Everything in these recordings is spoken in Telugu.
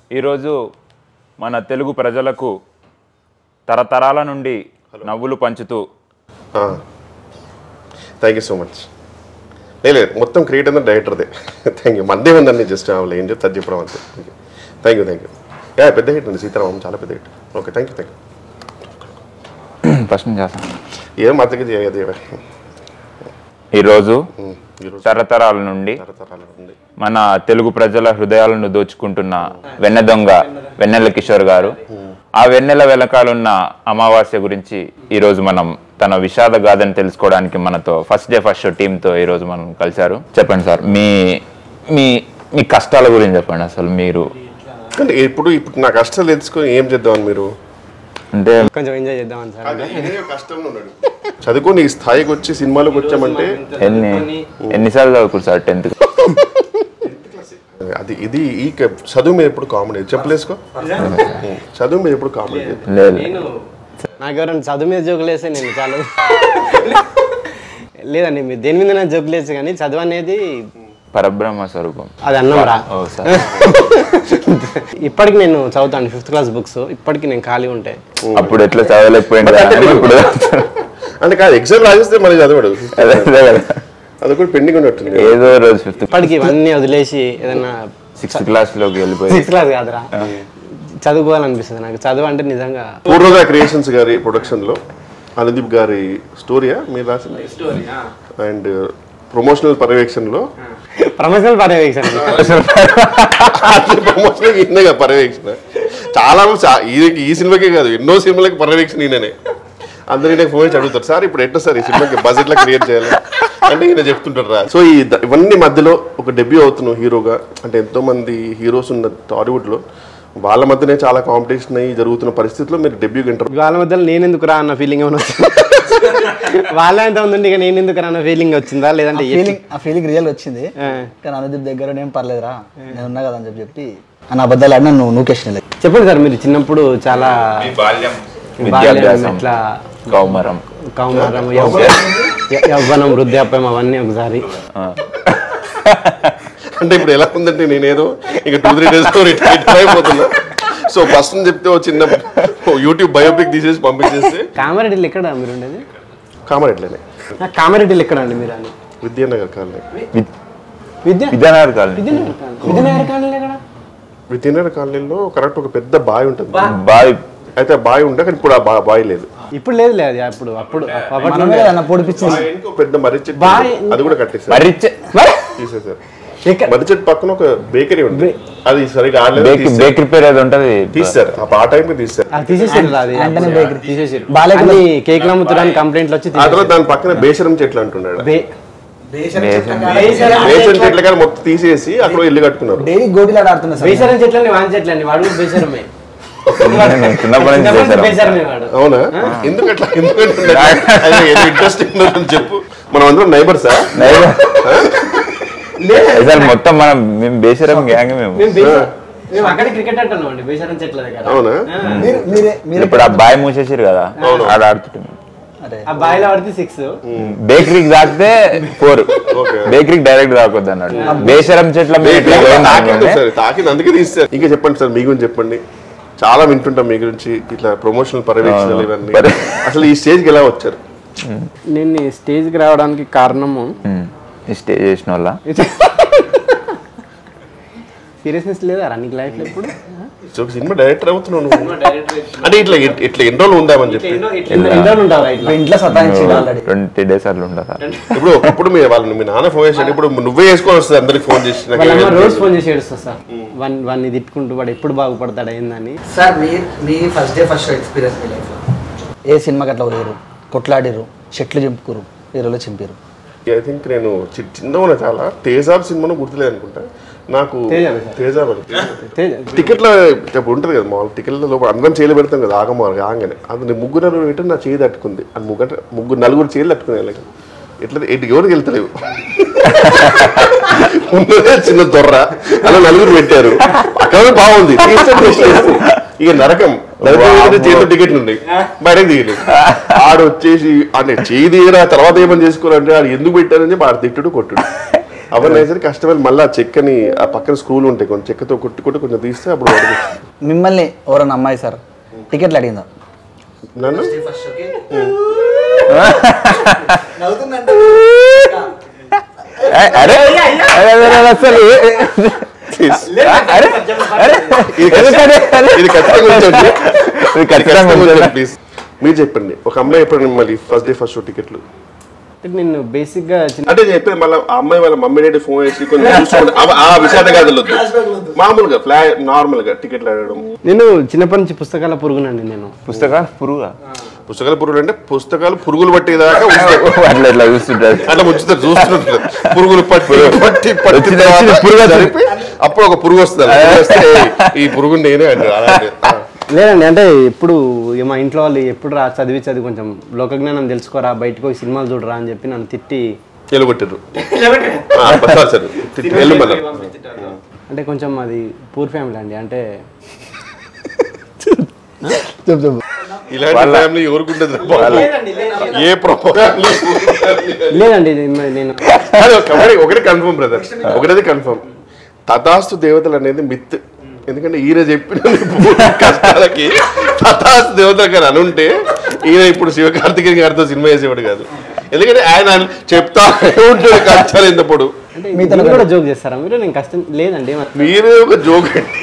ఈరోజు మన తెలుగు ప్రజలకు తరతరాల నుండి నవ్వులు పంచుతూ థ్యాంక్ యూ సో మచ్ లేదు మొత్తం క్రియేట్ అంతా డైరెక్టర్దే థ్యాంక్ యూ మందే ఉందండి జస్ట్ ఆమె ఏం చెప్తే అది చెప్పడం అంతే thank you thank you yeah పెద్ద హిట్ అండి సీతారామం చాలా పెద్ద hit okay thank you thank you ప్రశ్న చేస్తాను ఏం మాత్రకి చేయదు ఈరోజు ఈరోజు తరతరాల నుండి తరతరాల నుండి మన తెలుగు ప్రజల హృదయాలను దోచుకుంటున్న వెన్నె దొంగ వెన్నెల కిషోర్ గారు ఆ వెన్నెల వెనకాలన్న అమావాస్య గురించి ఈరోజు మనం తన విషాద గాథని తెలుసుకోవడానికి మనతో ఫస్ట్ డే ఫస్ట్ షో టీంతో ఈరోజు మనం కలిశారు చెప్పండి సార్ మీ మీ మీ కష్టాల గురించి చెప్పండి అసలు మీరు కానీ ఇప్పుడు ఇప్పుడు నా కష్టాలు తెలుసుకొని ఏం చేద్దామని మీరు అంటే కొంచెం ఎంజాయ్ చేద్దామని సార్ కష్టంలో ఉన్నాడు చదువుకొని ఈ స్థాయికి వచ్చి సినిమాలోకి వచ్చామంటే ఎన్ని ఎన్నిసార్లు చదువుకురు సార్ టెన్త్ అది ఇది ఈ క- చదువు మీద ఎప్పుడు కామెడీ చెప్పలేసుకో చదువు మీద ఎప్పుడు కామెడీ లేదు నాకు ఎవరైనా చదువు మీద జోకులు వేస్తే నేను చాలా లేదండి మీరు దేని మీద జోకులు వేస్తే కానీ చదువు అనేది పరబ్రహ్మ స్వరూపం అది అన్నం రా ఓ సార్ ఇప్పటికి నేను చదువుతాను ఫిఫ్త్ క్లాస్ బుక్స్ ఇప్పటికి నేను ఖాళీ ఉంటే అప్పుడు ఎట్లా చదవలేకపోయింది ఇప్పుడు అంటే కాదు ఎగ్జామ్ రాసేస్తే మళ్ళీ చదవడు అదే అదే కదా. అది కూడా పెండింగ్ ఉన్నట్టుంది ఏదో రోజు ఫిఫ్త్ ఇప్పటికి ఇవన్నీ వదిలేసి ఏదైనా సిక్స్త్ క్లాస్ లోకి వెళ్ళిపోయి సిక్స్త్ క్లాస్ కాదురా చదువుకోవాలనిపిస్తుంది నాకు చదువు అంటే నిజంగా పూర్వగా క్రియేషన్స్ గారి ప్రొడక్షన్ లో అనుదీప్ గారి స్టోరీయా మీరు రాసింది అండ్ ప్రమోషనల్ పర్యవేక్షణలో ప్రమోషనల్ పర్యవేక్షణ ప్రమోషన్ ఈయనగా పర్యవేక్షణ చాలా మంది చా- ఈ- ఈ సినిమాకే కాదు ఎన్నో సినిమాలకి పర్యవేక్షణ ఈయననే అందరూ ఈయనకి ఫోన్ చేసి అడుగుతారు సార్ ఇప్పుడు ఎట్లా సార్ ఈ సినిమాకి బడ్జెట్ లో క్రియేట్ చేయాలి అంటే ఈయన చెప్తుంటారు రా సో ఈ ద- ఇవన్నీ మధ్యలో ఒక డెబ్యూ అవుతున్నావు హీరోగా అంటే ఎంతో మంది హీరోస్ ఉన్న టాలీవుడ్ లో వాళ్ళ మధ్యనే చాలా కాంపిటీషన్ అయ్యి జరుగుతున్న పరిస్థితిలో మీరు డెబ్యూ ఇంటర్ వాళ్ళ మధ్యలో నేను ఎందుకు రా అన్న ఫీలింగ్ ఏమైనా వచ్చిందా వాళ్ళ ఎంత ఉందండి ఇక నేను ఎందుకు రా అన్న ఫీలింగ్ వచ్చిందా లేదంటే ఏ- ఫీలింగ్ ఆ ఫీలింగ్ రియల్ వచ్చింది ఆ. కానీ అనుదీప్ దగ్గర ఏం పర్లేదురా నేను ఉన్నా కదా అని చెప్పి చెప్పి అని అబద్ధాలు ఆడినా నువ్వు నూకేషన్ లేదు చెప్పండి సార్ మీరు చిన్నప్పుడు చాలా బాల్యం బాల్యం విద్యాభ్యాసం ఇట్లా కౌమరం కౌమారం యౌవ- య- యవ్వనం వృద్ధాప్యం అవన్నీ ఒకసారి అంటే ఇప్పుడు ఎలా ఉందంటే నేనేదో ఇక టూ త్రీ డేస్ రిటైర్ అయిపోతున్నా సో ఫస్ట్ చెప్తే ఓ చిన్న యూట్యూబ్ బయోపిక్ తీసేసి పంపించేస్తే కామారెడ్డిలో ఎక్కడ మీరు ఉండేది కామారెడ్డిలోనే ఆ, కామారెడ్డిలో ఎక్కడ అండి మీరు అని Vidyanagar colony Vidya Vidyanagar colony Vidyanagar colony. Vidyanagar colony ఎక్కడ విద్యానగర్ కాలనీలో కరెక్ట్ ఒక పెద్ద బావి ఉంటుంది బాయ్ అయితే ఆ బావి ఉంటే కానీ ఇప్పుడు ఆ బా బావి లేదు ఇప్పుడు లేదు లేదు అప్పుడు అప్పుడు అప్పట్లో మనమే కదా అన్న పొడిపించింది ఆ వెనుక పెద్ద మర్రి చెట్టు బావి ఉంది. అది కూడా కట్టేసారు మరి తీసేసారు ఎక్కడ మర్రి చెట్టు పక్కన ఒక బేకరీ ఉంది అది సరిగా ఆడలేదు తీసేసారు. బేకరీ పేరు ఏదో ఉంటది తీసేసారు ఆ ఆ టైంకి తీసేసారు అది తీసేసారు అది యాంటనీ బేకరీ. తీసేసారు బాలే అన్ని కేకులు అమ్ముతున్నారని కంప్లైంట్లు వచ్చి ఆ తర్వాత దాని పక్కన బేసరం చెట్లు అంటున్నాడు బే- బేసరం చెట్లు కానీ మొత్తం తీసేసి అక్కడ ఇల్లు కట్టుకున్నారు డైలీ గోటిలాడ ఆడుతున్నా సార్ బేసరం చెట్లని వాన్ చెట్లని వాడు కూడా బేసరమే నేను చిన్నప్పటి నుంచి చిన్నప్పుడు చేశాను బేసరమే వాడు అవునా ఎందుకు అట్లా ఎందుకంటే ఇంట్రెస్టింగ్ చెప్పు మనం అందరం నైబర్సా అసలు మొత్తం మనం మేము బేసరం గ్యాంగ్ మేము మేము బేసరం- మేము అక్కడే క్రికెట్ అంటున్నాం అండి బేసరం చెట్ల దగ్గర అవునా మీరు మీరే మీరే ఇప్పుడు ఆ బాయ్ మూసేసారు కదా ఆడ ఆడుతుంటాం అరే ఆ బాయిలో పడితే సిక్స్ బేకరీకి తాకితే ఫోర్ ఓకే. బేకరీకి డైరెక్ట్ తాకొద్దు అన్నాడు బేసరం చెట్ల మీద ఎట్లా పోయింది తాకింది అనుకుంటే, సార్ తాకింది అందుకే తీస్తారు ఇంకా చెప్పండి సార్ మీ గురించి చెప్పండి చాలా వింటుంటాం మీ గురించి ఇట్లా ప్రమోషనల్ పర్యవేక్షణలు అవును. ఇవన్నీ పరి- అసలు ఈ స్టేజ్కి ఎలా వచ్చారు నేను ఈ స్టేజ్కి రావడానికి కారణము ఉమ్, ఈ స్టే చేసిన వాళ్ళ సీరియస్నెస్ లేదా రన్నింగ్ లైఫ్ ఎప్పుడు సో ఒక సినిమా డైరెక్టర్ అవుతున్నావు నువ్వు అంటే ఇట్లా ఇట్లా ఎన్ని రోజులు ఉందామని చెప్పి ఎన్నో ఉంటావు ఇట్లా ఇంట్లో సతాయించింది ఆల్రెడీ ట్వంటీ డేస్ అట్లా ఉంటారా ఇప్పుడు ఒకప్పుడు మీ వాళ్ళు మీ నాన్న ఫోన్ చేశాడు ఇప్పుడు నువ్వే చేసుకొని వస్తుంది అందరికి ఫోన్ చేసి నాకు వాళ్ళ అమ్మ ఏం రోజు ఫోన్ చేసి ఏడుస్తా సార్ వన్ వన్ తిట్టుకుంటూ వాడు ఎప్పుడు బాగుపడతాడు ఏందని సార్ మీ మీ first day first show experience మీ లైఫ్లో ఏ సినిమాకి అట్లా పోయారు కొట్లాడిరు చెట్లు చింపుకురు హీరోలో చింపారు ఐ థింక్ నేను చి- చిన్నగా ఉన్నా చాలా తేజాబ్ సినిమాను గుర్తులేదు అనుకుంటా నాకు తేజాబే సార్. తేజాబ్ అని. తేజ- టికెట్లో ఇప్పుడు ఉంటుంది కదా మామూలు టికెట్ల లోపల అందరం చేయలు పెడతాం కదా ఆగమారు ఆగనే అది నేను ముగ్గురు నలుగురు పెట్టి నా చేయి తట్టుకుంది అది ముగ్గురు ముగ్గురు నలుగురు చేతులు తట్టుకునే వాళ్ళకి ఎట్లా ఎటు ఎవరికి వెళ్తలేవు ఉన్నదే చిన్న దొర్ర అలా నలుగురు పెట్టారు అక్కడ బాగుంది తీస్తే టేస్ట్ చేస్తుంది. ఇక నరకం నరకం ఏంటంటే చేతిలో టికెట్లు ఉన్నాయి బయటకు దిగలేదు ఆడు వచ్చేసి అంటే చేయి దిగరా తర్వాత ఏమని చేసుకోవాలంటే ఆడు ఎందుకు పెట్టారని చెప్పి ఆడు తిట్టుడు కొట్టుడు అవన్నీ వేసరికి కష్టపడి మళ్ళీ ఆ చెక్కని ఆ పక్కన స్క్రూలు ఉంటాయి కొంచెం చెక్కతో కొట్టుకుంటే కొంచెం తీస్తే అప్పుడు బయటకు వస్తుంది. మిమ్మల్ని ఎవరన్నా అమ్మాయి సార్ టికెట్లు అడిగిందా నన్ను ఫస్ట్ ఓకే నవ్వుతుందంటే ఏ, అరే అరే, అరే, అరే, అసలు అరే అరే ఇది ఎందుకని? అరే, ఇది ఖచ్చితంగా ఉంచండి ఇది ఖచ్చితంగా ఉంచండి. ప్లీజ్ మీరు చెప్పండి ఒక అమ్మాయి ఎప్పుడు మిమ్మల్ని ఫస్ట్ డే ఫస్ట్ షో టికెట్లు అంటే నేను బేసిక్గా చిన్న అంటే నేను చెప్పేది మళ్ళీ ఆ అమ్మాయి వాళ్ళ మమ్మీ డాడీ ఫోన్ చేసి కొంచెం చూసుకోండి ఆ- ఆ విషాద గాథలు వద్దు మామూలుగా ఫ్లా నార్మల్ గా టికెట్లు అడగడం నేను చిన్నప్పటి నుంచి పుస్తకాల పురుగునండి నేను పుస్తకాలు పురుగా పుస్తకాలు పురుగులు అంటే పుస్తకాలు పురుగులు పట్టేదాకా ఉంచుతారు. అట్లా ఇట్లా చూస్తుంటారు అట్లా ఉంచుతారు చూస్తుంటారు పురుగులు పట్టి పట్టి పట్టి వచ్చిన- తర్వాత వచ్చిన పురుగు వస్తుంది. జరిపి అప్పుడు ఒక పురుగు వస్తుంది ఆ పురుగు వస్తే ఈ పురుగు నేనే అంటారు అలాంటి ఆ. లేదండి అంటే ఎప్పుడు ఇక మా ఇంట్లో వాళ్ళు ఎప్పుడు రా చదివి చదివి కొంచెం లోకజ్ఞానం తెలుసుకోరా బయటకు పోయి సినిమాలు చూడరా అని చెప్పి నన్ను తిట్టి ఎలుగొట్టారు ఆ, సారీ, సారీ. తిట్టి వెళ్ళు మళ్ళా. అంటే కొంచెం అది పూర్ ఫ్యామిలీ అండి అంటే చెప్పు చెప్పు ఇలాంటి ఫ్యామిలీ ఎవరికి ఉంటుంది బాబు? ఏ ప్రోగ్రామ్ లేదండి ఇది నేను ఒకటి ఒకటి కన్ఫర్మ్ బ్రదర్ ఒకటేది కన్ఫర్మ్ తథాస్తు దేవతలు అనేది మిత్ ఎందుకంటే ఈయన చెప్పిన పూర్తి కష్టాలకి తథాస్తు దేవతలు కానీ అనుంటే ఈయన ఇప్పుడు శివకార్తికేయ గారితో సినిమా చేసేవాడు కాదు ఎందుకంటే ఆయన చెప్తా ఉంటాడు కష్టాలు ఎంతప్పుడు అంటే మీరు కూడా జోక్ చేస్తారా మీరు నేను కష్టం లేదండి మరి మీరే ఒక జోక్ అండి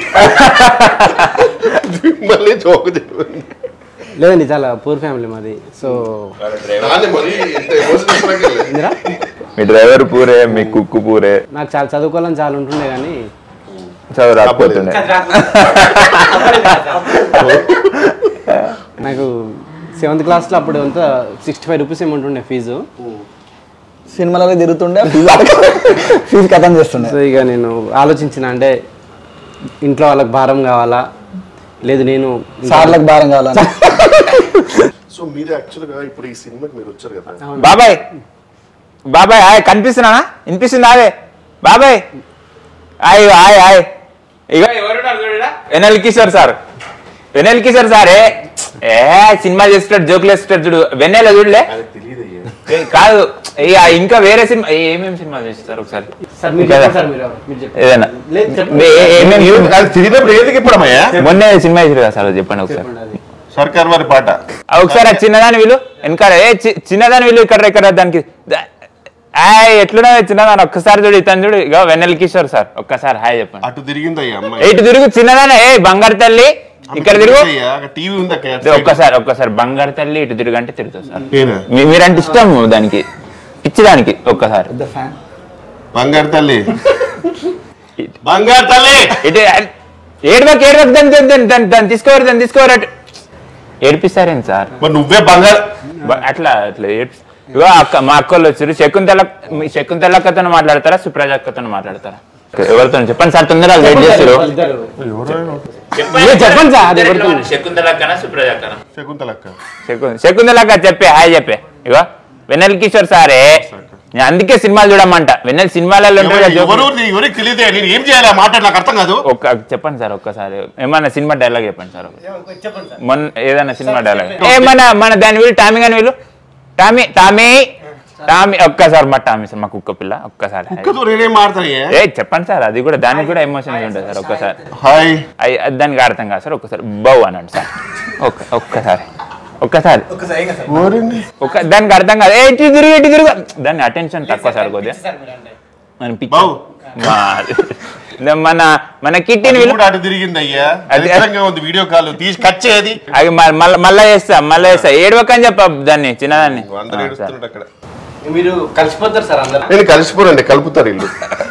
మళ్ళీ జోక్ చెప్పండి లేదండి చాలా పూర్ ఫ్యామిలీ మాది సో దాన్ని మరీ ఎంత ఎమోషనల్ అసలు ఇందిరా మీ డ్రైవర్ పూరే మీ కుక్కు పూరే నాకు చాలా చదువుకోవాలని చాలా ఉంటుండే కానీ చదువు రాకపోతుండే నాకు సెవెంత్ క్లాస్లో అప్పుడు అంతా సిక్స్టీ ఫైవ్ రూపీస్ ఏమంటుండే ఫీజు సినిమాలలో తిరుగుతుండే ఫీజు కథం చేస్తుండే సో ఇక నేను ఆలోచించిన అంటే ఇంట్లో వాళ్ళకి భారం కావాలా లేదు నేను సార్లకు భారం కావాలని సో మీరు యాక్చువల్గా ఇప్పుడు ఈ సినిమాకి మీరు వచ్చారు కదా బాబాయ్ బాబాయ్ హాయ్ కనిపిస్తున్నా వినిపిస్తుందా అదే బాబాయ్ హాయ్ హాయ్ హాయ్ ఇక ఎవరున్నారు చూడరా వెనల్ కిషోర్ సార్ వెనల్ కిషోర్ సార్ ఏ ఏ సినిమా చేస్తాడు జోకులు వేస్తాడు చూడు వెన్నెల చూడలే ఏ, కాదు ఇక ఇంకా వేరే సినిమా ఏమేమి సినిమాలు చేస్తారు ఒకసారి సార్ మీరు చెప్పండి సార్ మీరు మీరు చెప్పండి ఏదైనా లేదు, చెప్పండి. ఏ- ఏ- ఏమేమి సినిమా- తిరిగినప్పుడు ఏదికి ఇప్పుడమ్మయ్యా మొన్నే సినిమా చేసారు కదా సార్ అది చెప్పండి ఒకసారి అది. సర్కార్ వారి పాట ఆ, ఒకసారి ఆ చిన్నదాని వీళ్ళు వెనకాల ఏ చి- చిన్నదాని వీళ్ళు ఇక్కడ ఇక్కడ దానికి ద- ఆయ్ ఎట్లున్నా చిన్నదాని ఒక్కసారి చూడు ఇతను చూడు ఇక వెన్నెల కిషోర్ సార్ ఒక్కసారి హాయ్ చెప్పండి అటు తిరిగిందయ్యా అమ్మాయి ఇటు తిరుగు చిన్నదాని ఏ బంగారు తల్లి ఇక్కడ తిరుగు టీవీ ఉంది అక్కడ ఇదే ఒక్కసారి ఒక్కసారి బంగారు తల్లి ఇటు తిరుగు అంటే తిరుగుతుంది సార్ ఏనా? మీ- మీరంటే ఇష్టం దానికి పిచ్చి దానికి ఒక్కసారి పెద్ద ఫ్యాన్ బంగారు తల్లి బంగారు తల్లి ఇటు ఏడువకి ఏడువకి దాన్ని దాన్ని- దాన్ని దాన్ని దాన్ని తీసుకోరు దాన్ని తీసుకోరు అటు ఏడిపిస్తారేంటి సార్ మరి నువ్వే బంగారు బ- అట్లా అట్లా ఏడ్స్- ఇగో అక్క మా అక్కలు వచ్చారు శకుంతల మీ శకుంతల అక్కతో మాట్లాడతారా సుప్రజ అక్కతో మాట్లాడతారా ఎవరితో చెప్పండి సార్ తొందరగా వెయిట్ చేస్తారు ఇద్దరు. చెప్పండి లేదు, చెప్పండి సార్, అది ఎవరితో? శకుంతల అక్కనా సుప్రజ అక్కనా శకుంతలక్క శకు- శకుంతల అక్క చెప్పే హాయ్ చెప్పే ఇగో వెన్నెల కిషోర్ సారే నేను అందుకే సినిమాలు చూడమంట వెన్నెల సినిమాలలో ఉంటాడు కదా జోకులు. ఎవరు ఎవరికి తెలియదే నేను ఏం చేయాలి ఆ మాట నాకు అర్థం కాదు ఒక్క చెప్పండి సార్ ఒక్కసారి ఏమన్నా సినిమా డైలాగ్ చెప్పండి సార్ మొన్న ఏదైనా సినిమా డైలాగ్ ఏ మన మన దాని వీళ్ళు టామీ కానీ వీళ్ళు టామీ టామీ టామీ ఒక్కసారి మా టామీ సార్ మా కుక్క పిల్ల ఒక్కసారి హాయ్. కుక్కతో నేనేం మాడతాను ఏ చెప్పండి సార్ అది కూడా దానికి కూడా ఎమోషన్స్ ఉంటుంది సార్ ఒక్కసారి హాయ్ అయ్ అది దానికి అర్థం కాదు సార్ ఒక్కసారి బౌ అనండి సార్ ఒక్క ఒక్కసారి ఒక్కసారి ఒక్క దానికి అర్థం కాదు ఏ ఇటు తిరుగు ఇటు తిరుగు దాన్ని అటెన్షన్ తక్కువ సార్ కొద్దిగా మన పిచ్చి బౌ. మా- మన మన కిట్టిని వీళ్ళు కూడా అటు తిరిగింది అయ్యా అది- దరిద్రంగా ఉంది వీడియో కాల్ తీసి కట్ చేయది అది మ- మళ్ళా మళ్ళా చేస్తా మళ్ళా చేస్తా ఏడవకని చెప్ప దాన్ని చిన్నదాన్ని అందరూ ఆ, సార్. ఏడుస్తున్నాడు అక్కడ మీరు కలిసిపోతారు సార్ అందరు నేను కలిసిపోరండి కలుపుతారు ఇల్లు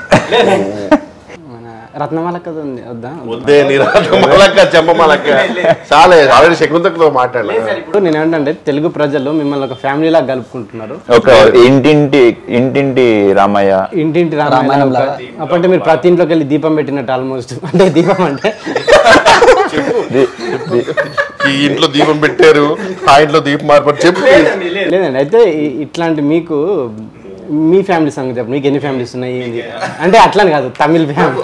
మన రత్నమాల కథ ఉంది వద్దా వద్దే నిరాధమలక్క చెంపమలక్క చాలా ఆల్రెడీ శకుంతలతో మాట్లాడలే ఇప్పుడు నేను ఏంటంటే తెలుగు ప్రజలు మిమ్మల్ని ఒక ఫ్యామిలీ లాగా కలుపుకుంటున్నారు ఒక ఇంటింటి ఇంటింటి రామయ్య ఇంటింటి రామాయణం రామాయణం లాగా. అప్పంటే మీరు ప్రతి ఇంట్లోకి వెళ్ళి దీపం పెట్టినట్టు ఆల్మోస్ట్ అంటే దీపం అంటే ది- ది- ఈ ఇంట్లో దీపం పెట్టారు ఆ ఇంట్లో దీపం మార్పాటు చెప్పు లేదండి అయితే ఈ- ఇట్లాంటి మీకు మీ ఫ్యామిలీ సంగతి చెప్పు మీకు ఎన్ని ఫ్యామిలీస్ ఉన్నాయి ఏంది అంటే అట్లని కాదు తమిళ్ ఫ్యామిలీ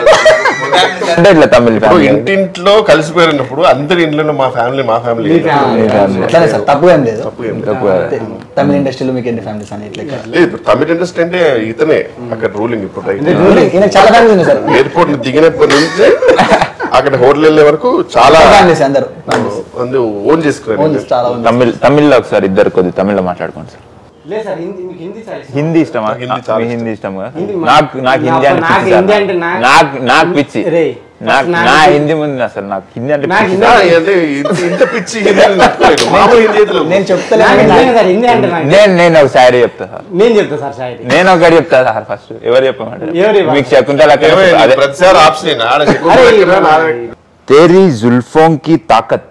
అంటే ఇట్లా తమిళ ఇప్పుడు ఫ్యామిలీ ఇంటింట్లో కలిసిపోయినప్పుడు అందరి ఇంట్లో మా ఫ్యామిలీ మా ఫ్యామిలీ మీ ఫ్యామిలీ అట్లానే సార్ తప్పు ఏం లేదు తప్పు ఏం లేదు. తక్కువ అంతే. తమిళ ఇండస్ట్రీలో మీకు ఎన్ని ఫ్యామిలీస్ అని ఇట్లా ఇక్కడ. లేదు ఇప్పుడు తమిళ ఇండస్ట్రీ అంటే ఇతనే అక్కడ రూలింగ్ ఇప్పుడు రైట్ ఈయనకి చాలా ఫ్యామిలీస్ ఉన్నాయి సార్ ఎయిర్పోర్ట్ దిగినప్పటి నుంచి అక్కడ హోటల్ వెళ్ళే వరకు చాలా ఫ్యామిలీస్ అందరు మంది ఓన్ చేసుకున్నారు ఓన్ చాలా ఉంది తమిళ్ తమిళ్లో ఒకసారి ఇద్దరు కొద్ది తమిళ్లో మాట్లాడుకోండి సార్ లేదు సార్ హిందీ మీకు హిందీ సార్ ఇష్టం. హిందీ ఇష్టమా నాకు హిందీ చాలా మీ ఇష్టం. హిందీ ఇష్టం కదా హిందీ మా- నాకు నాకు హిందీ అంటే నాకు పిచ్చి హిందీ సార్. అంటే నా- నాకు నాకు పిచ్చి రేయ్, నాకు నాకు నా హిందీ- హిందీ ముందు అసలు నాకు హిందీ అంటే నాకు పిచ్చి హిందీ- సార్. అంటే ఇంత- ఇంత పిచ్చి హిందీ నచ్చలేదు. మామూలు హిందీ అయితే నేను నాకు చెప్తలేను నిజంగా సార్ హిందీ అంటే నాకు నేను నేను ఒక శాయరీ చెప్తా సార్ నేను చెప్తా సార్ షాయరీ నేను ఒకటి చెప్తా సార్ ఫస్ట్ ఎవరు చెప్పమంటారు ఎవరు చెప్పాలి? మీకు శకుంతల ఏమైంది? అదే ప్రతిసారి ఆప్షన్ ఆడ చెక్కు అరే, ఎక్కడ నాడే. तेरी जुल्फों की ताकत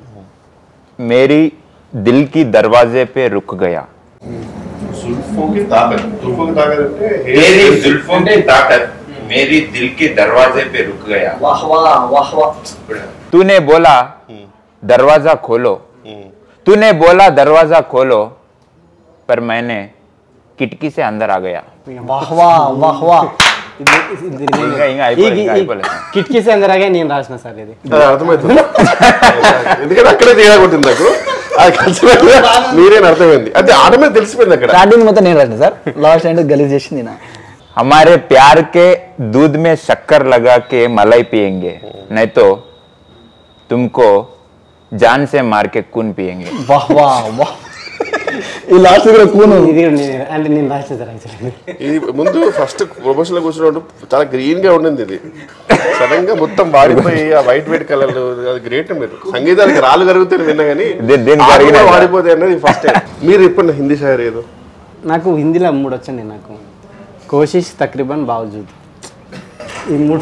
मेरी दिल की दरवाजे पे रुक गया సుల్ఫోకి తాకత్. సుల్ఫోకి తాకత్ అంటే तेरी जुल्फों की ताकत मेरी दिल के दरवाजे पे रुक गया वाह वाह वाह वाह तूने बोला दरवाजा खोलो तूने बोला दरवाजा खोलो पर मैंने किटकी से अंदर आ गया వాహ్ వా వాహ్ వా ఇది- ఇది నేను- ఇంకా ఇంకా అయిపోలేదు, ఈ- ఇంకా ఈ- అయిపోలేదు. కిటికీస్ అందరాగే నేను రాసిన సార్ ఇది అది అర్థమవుతుంది ఎందుకంటే అక్కడే తేడా కొట్టింది నాకు అది కలిసి మీరేం అర్థమైంది అది ఆడమే తెలిసిపోయింది అక్కడ స్టార్టింగ్ మొత్తం నేను రాసిన సార్ లాస్ట్ ఎండ్ గలీజ్ చేసింది నా हमारे प्यार के दूध में शक्कर लगा के मलाई पियेंगे नहीं तो तुमको जान से मार के खून पियेंगे వాహ్ వా వాహ్ ఈ లాస్ట్ కూడా కూను ఇది కూడా నేను అంటే నేను రాసిన సార్ యాక్చువల్లీ ఇది ముందు ఫస్ట్ ప్రొఫెషన్ లో కూర్చున్నప్పుడు చాలా గ్రీన్ గా ఉండింది ఇది సడన్ గా మొత్తం వాడిపోయి ఆ వైట్ వైట్ కలర్ అది గ్రేట్ మీరు సంగీతానికి రాళ్ళు కరుగుతాయి విన్నా కానీ దే- దేనికి ఆకు కూడా కరిగినాయి? వాడిపోతే అనేది ఫస్ట్ టైం మీరు ఇప్పుడు హిందీ షాయర్ ఏదో నాకు హిందీలో మూడు వచ్చండి నాకు కోషిష్ తక్రీబన్ బావజూద్ ఈ మూడు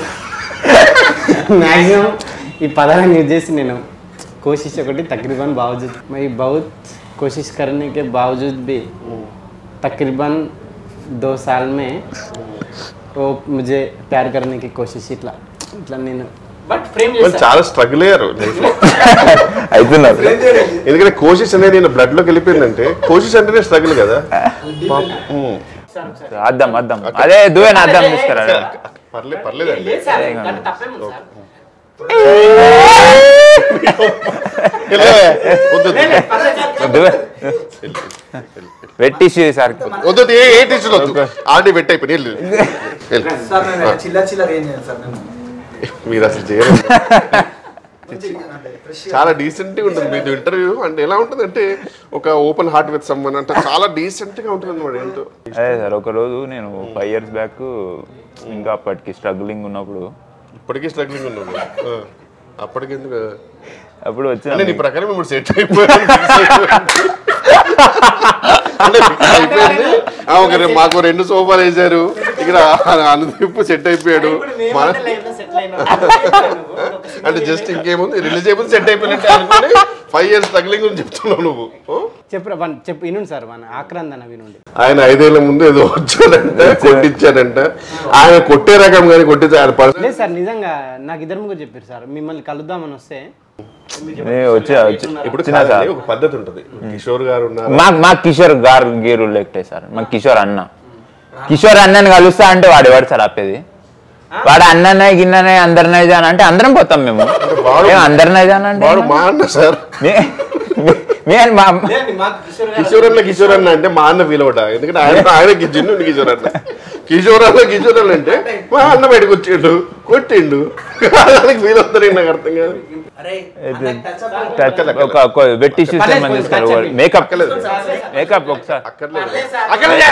మ్యాక్సిమం ఈ పదాలను యూజ్ చేసి నేను కోशिश ఒకటి तकरीबन बावजूद मैं बहुत कोशिश करने के बावजूद भी तकरीबन दो साल में वो मुझे प्यार करने की कोशिश ఇట్లా ఇట్లా నేను బట్ ఫ్రేమ్ వాళ్ళు చాలా స్ట్రగుల్ అయ్యారు లైఫ్ లో అవుతున్నారు ఎందుకంటే కోషిష్ అనేది నేను బ్లడ్ లోకి వెళ్ళిపోయిందంటే కోషిష్ అంటేనే స్ట్రగుల్ కదా పాపం. ఉమ్. అద్దం అద్దం అదే దువ్వెన అద్దం తీసుకురా పర్లేదు పర్లేదండి ఇలా, వద్దు, వద్దు. దువ్వెన పెట్టిసి సార్ వద్దు వద్దు, ఏ ఏ టీచర్ వద్దు ఆల్రెడీ పెట్టి అయిపోయి వెళ్ళు. వెళ్ళు. సార్ నేను చిల్లర చిల్లర ఏం చేయాలి సార్ నేను మీరు అసలు చేయరు చాలా డీసెంట్ గా ఉంటుంది మీది ఇంటర్వ్యూ అంటే ఎలా ఉంటుంది అంటే ఒక ఓపెన్ హార్ట్ విత్ సమ్మన్ అంటే చాలా డీసెంట్ గా ఉంటుంది అనమాట ఏంటో అదే సార్ ఒక రోజు నేను ఫైవ్ ఇయర్స్ బ్యాక్ ఇంకా అప్పటికి స్ట్రగ్లింగ్ ఉన్నప్పుడు ఇప్పటికీ స్ట్రగ్లింగ్ ఉన్నాను ఆ, అప్పటికి ఎందుకు అప్పుడు అంటే వచ్చిన నీ ప్రకారం ఇప్పుడు సెట్ అయిపోయాను fix అయిపోయాను. అంటే fix అయిపోయింది ఆ, ఒక రె- మాకు రెండు సోఫాలు వేశారు ఇక్కడ అనుదీప్ సెట్ అయిపోయాడు మన అంటే జస్ట్ ఇంకేముంది రిలీజ్ అయిపోతే సెట్ అయిపోయినట్టే అనుకుని ఫైవ్ ఇయర్స్ స్ట్రగ్లింగ్ గురించి చెప్తున్నావు నువ్వు ఓ? చెప్పు వన్ చెప్పు వినుండి సార్ మన ఆక్రాంత్ అన్న వినుండి ఆయన ఐదేళ్ల ముందు ఏదో వచ్చాడంట కొట్టించాడంట ఆయన కొట్టే రకం కానీ కొట్టించే ఆయన పర్సనల్ లేదు సార్ నిజంగా నాకు ఇద్దరు ముగ్గురు చెప్పారు సార్ మిమ్మల్ని కలుద్దామని వస్తే నేను వచ్చా వచ్చి- ఇప్పుడు వచ్చినా సార్ కాదండి, ఒక పద్ధతి ఉంటుంది కిషోర్ గారు ఉన్నారు మాకు మాకు కిషోర్ గారు గీరు లేకటే సార్ మాకు కిషోర్ అన్న కిషోర్ అన్నని కలుస్తా అంటే వాడు ఎవడు సార్ ఆపేది వాడు అన్ననే గిన్ననే అందరినే జాన్ అంటే అందరం పోతాం మేము వాడు- ఏం అందరినే జాన్ అంటే వాడు మా అన్న సార్ మే- మే- మే- మా కిషోర్ అన్న కిషోర్ అన్న అంటే మా అన్న ఫీల్ అవుతా ఎందుకంటే ఆయన ఆయన జిన్ను కిషోర్ అన్న కిషోర్ అన్న కిషోర్ అన్న అంటే మా అన్న బయటకు వచ్చిండు కొట్టిండు దానికి ఫీల్ అవుతారు నాకు అర్థం కాదు అరే టచ్ ఒక ఒక వెట్ టిష్యూస్ పర్లేదు, ఏమని కొంచెం తీసుకురా touch చేయండి. మేకప్ అక్కర్లేదు మేకప్ ఒకసారి అక్కర్లేదు అక్కర్లేదా?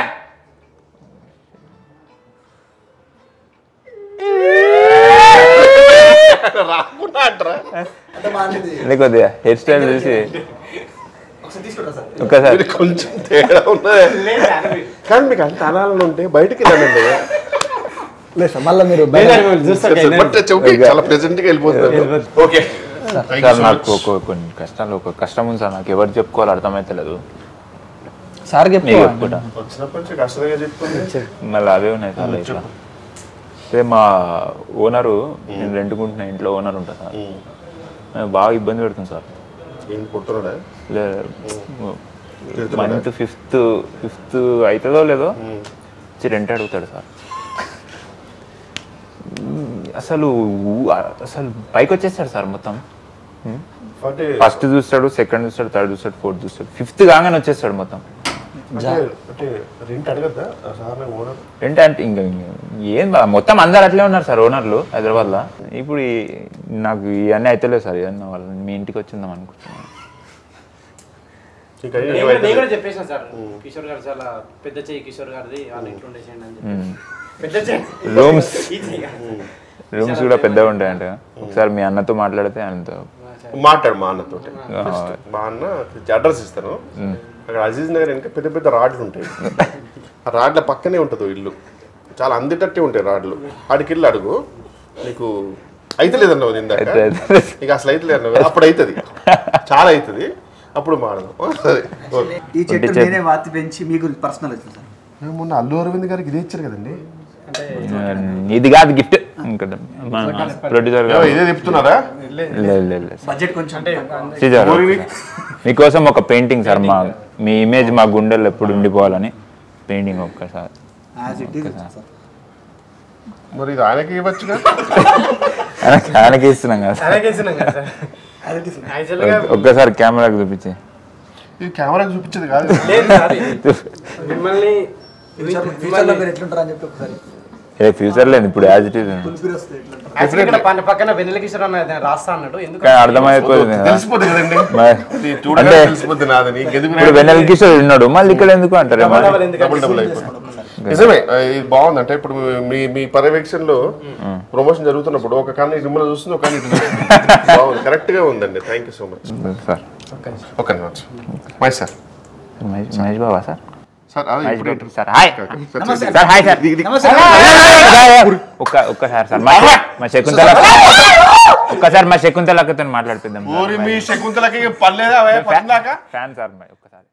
రాకుండా అంటారా అంత బాగుంది నీకు కొద్దిగా హెయిర్ స్టైల్ చూసి ఒకసారి తీసుకుంటా సార్ ఒక్కసారి మీరు కొంచెం తేడా ఉన్నది కానీ మీకు అంత అనాలని ఉంటే బయటికి వెళ్ళండి లేదు సార్ మళ్ళీ మీరు లేదు సార్, మిమ్మల్ని చూస్తుంటే బట్ చౌకి చాలా ప్రెసెంట్ గా వెళ్ళిపోతుంది ఓకే సార్ నాకు ఒక కొన్ని కష్టాలు ఒక కష్టం ఉంది సార్ నాకు ఎవరు చెప్పుకోవాలి అర్థమైతలేదు సార్ నీకు చెప్పు చెప్పుకుంటా వచ్చినప్పటి నుంచి కష్టంగా చెప్పుకుంటే మళ్ళీ అవే ఉన్నాయి సార్ లైఫ్లో అంటే మా ఓనరు నేను రెంట్కుంటున్న ఇంట్లో ఓనర్ ఉంటుంది సార్ నాకు బాగా ఇబ్బంది పెడుతుంది సార్ ఏం కొట్టున్నాడా లే మంత్ ఫిఫ్త్ ఫిఫ్త్ అవుతుందో లేదో వచ్చి రెంట్ అడుగుతాడు సార్ అసలు ఊ- అసలు పైకి వచ్చేస్తాడు సార్ మొత్తం అంటే ఫస్ట్ చూస్తాడు సెకండ్ చూస్తాడు థర్డ్ చూస్తాడు ఫోర్త్ చూస్తాడు ఫిఫ్త్ కాగానే వచ్చేస్తాడు మొత్తం అంటే రెంట్ అడగద్దా సార్ ఓనర్ రెంట్ అంటే ఇంకా ఇంకా ఏం బా- మొత్తం అందరు అట్లే ఉన్నారు సార్ ఓనర్లు హైదరాబాద్లో ఇప్పుడు ఈ- నాకు ఇవన్నీ అయితలేదు సార్ ఇవన్నీ వాళ్ళు మీ ఇంటికి వచ్చిందాం అనుకుంటున్నాను ఇంకా నేను కూడా- నేను కూడా చెప్పేసిన సార్ కిషోర్ గారు చాలా పెద్ద చెయ్యి కిషోర్ గారిది వాళ్ళ ఇంట్లో ఉండేసేయండి అని చెప్పి పెద్ద చెయ్యి రూమ్స్ ఈ చెయ్యి. రూమ్స్ కూడా పెద్దగా ఉంటాయంట ఒకసారి మీ అన్నతో మాట్లాడితే ఆయనతో మాట్లాడు మా అన్నతో మా అన్న అడ్రస్ ఇస్తాను అక్కడ అజీజ్ నగర్ వెనక పెద్ద పెద్ద రాడ్లు ఉంటాయి ఆ రాడ్ల పక్కనే ఉంటుంది ఓ ఇల్లు చాలా అందేటట్టే ఉంటాయి రాడ్లు ఆడికి వెళ్ళి అడుగు నీకు అయితే లేదన్నావు ఇందాక అయితే, అయితే. ఇక అసలు అయితే లేదన్నావు అప్పుడు అవుతుంది చాలా అవుతుంది అప్పుడు మాడదాం సరే ఓకే ఈ చెట్టు చెట్టు. నేనే వాతి పెంచి మీకు పర్సనల్ వచ్చింది సార్ మొన్న అల్లు అరవింద్ గారికి ఇదే ఇచ్చారు కదండి ఇది కాదు గిఫ్ట్ ఇంకా ప్రొడ్యూసర్ ఏమో ఇదే చెప్తున్నారా లేదు లేదు లేదు బడ్జెట్ కొంచెం శ్రీజారు, మీకోసం ఒక పెయింటింగ్ సార్ మా మీ ఇమేజ్ మా గుండెల్లో ఎప్పుడు ఉండిపోవాలని పెయింటింగ్ ఒక్కసారి యాజ్ ఇట్ ఈస్ సార్ మరి ఇది ఆయనకి ఇవ్వచ్చుగా ఆయనకి- ఆయనకి ఇస్తున్నాం కదా సార్. అలాగేసినాం కదా సార్ యాజ్ ఇట్ ఈస్ యాక్చువల్గా ఒక్కసారి కెమెరాకి చూపించి ఇది కెమెరాకి చూపించేది కాదు లేదు సార్ మిమ్మల్ని ఫ్యూచర్లో మీరు ఎట్లుంటారు అని చెప్పి ఒకసారి ఏ ఫ్యూచర్ లేదు ఇప్పుడు యాజ్ ఇట్ ఈస్ కుల్పిరి వస్తే ఎట్లుంటారు యాక్చువల్లీ ఇక్కడ పక్కన- పక్కన వెన్నెల కిషోర్ అన్న ఏదైనా రాస్తా అన్నాడు ఎందుకు కానీ అర్థమైపోతుంది కదా తెలిసిపోతుంది కదండి మరి- ఇది చూడగానే అంటే తెలిసిపోతుంది నాదని ఇంకెందుకు ఇప్పుడు వెన్నెల కిషోర్ ఉన్నాడు మళ్ళీ ఇక్కడ ఎందుకు అంటారు మరి డబుల్ డబుల్ అయిపోతుంది నిజమే ఆ, ఇది బాగుంది అంటే ఇప్పుడు మీ మీ పర్యవేక్షణలో ప్రమోషన్ జరుగుతున్నప్పుడు ఒక కానీ మిమ్మల్ని చూస్తుంది ఒక కానీ ఇటు చూస్తుంది. బాగుంది కరెక్ట్ గా ఉందండి thank you so much sir ఒక నిమిషం my sir Mahesh Mahesh Baba sir sir అదే మహేష్ ఇప్పుడు బాబు సార్ హాయ్ నమస్తే సార్ హాయ్ సార్ ఇది- ఇది- ఒక్క ఒక్కసారి సార్ మా మా శకుంతల ఒక్కసారి మా శకుంతల అక్కతో మాట్లాడిపిద్దాం ఊరి మీ శకుంతలకి పర్లేదా అవే పద్దాకా ఫ్యాన్ సార్ మరి ఒక్కసారి